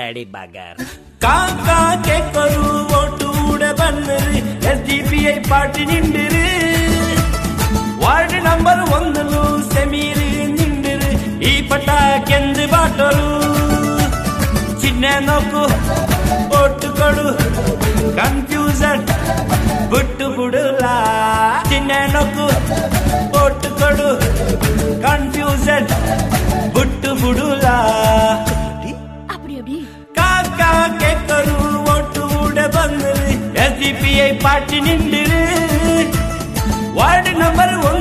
lady ಬಗರ್ காக்கா கேக்கொரு ஓட்டு ஊட பன்னரு எஸ்டிபிஐ பாட்டி நின்றுரு ವಾರ್ಡ್ ನಂಬರ್ ಒಂದಲು ಸೆಮೀರಿ ನಿಂದಿರು ಈ ಪಟಾಕೆಂದು ಬಾಟರು ಚಿನ್ನ ನೋಕು ಒಟ್ಟು ಕೊಡು ಕನ್ಫ್ಯೂಸನ್ ಬಿಟ್ಟು ಬಿಡುಲ ಚಿನ್ನ ನೋಕು ಒಟ್ಟು ಕೊಡು ಕನ್ಫ್ಯೂಸನ್ ಬಿಟ್ಟು ಬಿಡುಲ அப்படி அப்படி காக்கா கேக்கரு ஓட்டு ஊட ಬಂದರು S D P I party ನಿಂದಿರು ವಾರ್ಡ್ ನಂಬರ್